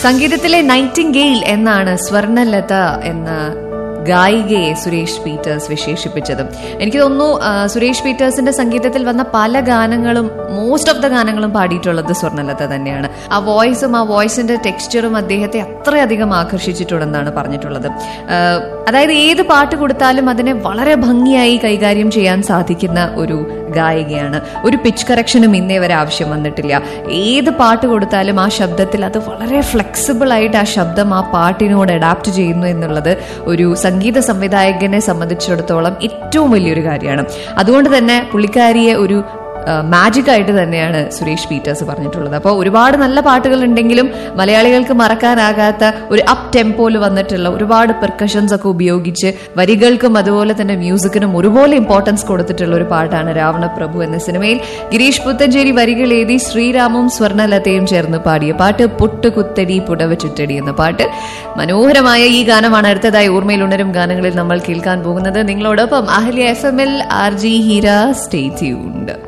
സംഗീതത്തിലെ നൈറ്റിംഗെയിൽ എന്നാണ് സ്വർണലത എന്ന ഗായികയെ സുരേഷ് പീറ്റേഴ്സ് വിശേഷിപ്പിച്ചത് എനിക്ക് തോന്നുന്നു ആ, സുരേഷ് പീറ്റേഴ്സിന്റെ സംഗീതത്തിൽ വന്ന പല ഗാനങ്ങളും മോസ്റ്റ് ഓഫ് ദ ഗാനങ്ങളും പാടിയിട്ടുള്ളത് സ്വർണലത തന്നെയാണ് ആ വോയിസും ആ വോയിസിന്റെ ടെക്സ്ചറും അദ്ദേഹത്തെ അത്രയധികം ആകർഷിച്ചിട്ടുണ്ടെന്നാണ് പറഞ്ഞിട്ടുള്ളത് ആ, അതായത് ഏത് പാട്ട് കൊടുത്താലും അതിനെ വളരെ ഭംഗിയായി കൈകാര്യം ചെയ്യാൻ സാധിക്കുന്ന ഒരു ഗായികയാണ് ഒരു പിച്ച് കറക്ഷനും ഇന്നേ വരെ ആവശ്യം വന്നിട്ടില്ല ഏത് പാട്ട് കൊടുത്താലും ആ ശബ്ദത്തിൽ അത് വളരെ ഫ്ലെക്സിബിൾ ആയിട്ട് ആ ശബ്ദം ആ പാട്ടിനോട് അഡാപ്റ്റ് ചെയ്യുന്നു എന്നുള്ളത് ഒരു സംഗീത സംവിധായകനെ സംബന്ധിച്ചിടത്തോളം ഏറ്റവും വലിയൊരു കാര്യമാണ് അതുകൊണ്ട് തന്നെ പുള്ളിക്കാരിയെ ഒരു മാജിക് ആയിട്ട് തന്നെയാണ് സുരേഷ് പീറ്റേഴ്സ് പറഞ്ഞിട്ടുള്ളത് അപ്പോൾ ഒരുപാട് നല്ല പാട്ടുകൾ ഉണ്ടെങ്കിലും മലയാളികൾക്ക് മറക്കാനാകാത്ത ഒരു അപ്പ് ടെമ്പോയിൽ വന്നിട്ടുള്ള ഒരുപാട് പെർക്കഷൻസ് ഒക്കെ ഉപയോഗിച്ച് വരികൾക്കും അതുപോലെ തന്നെ മ്യൂസിക്കിനും ഒരുപോലെ ഇമ്പോർട്ടൻസ് കൊടുത്തിട്ടുള്ള ഒരു പാട്ടാണ് രാവണപ്രഭു എന്ന സിനിമയിൽ ഗിരീഷ് പുത്തഞ്ചേരി വരികൾ എഴുതി ശ്രീരാമും സ്വർണലതയും ചേർന്ന് പാടിയ പാട്ട് പുട്ടുകുത്തടി പുടവ ചുറ്റടി എന്ന പാട്ട് മനോഹരമായ ഈ ഗാനമാണ് അടുത്തതായി ഓർമ്മയിൽ ഉണരും ഗാനങ്ങളിൽ നമ്മൾ കേൾക്കാൻ പോകുന്നത് നിങ്ങളോടൊപ്പം Ahalya F M L R J Heera stay tuned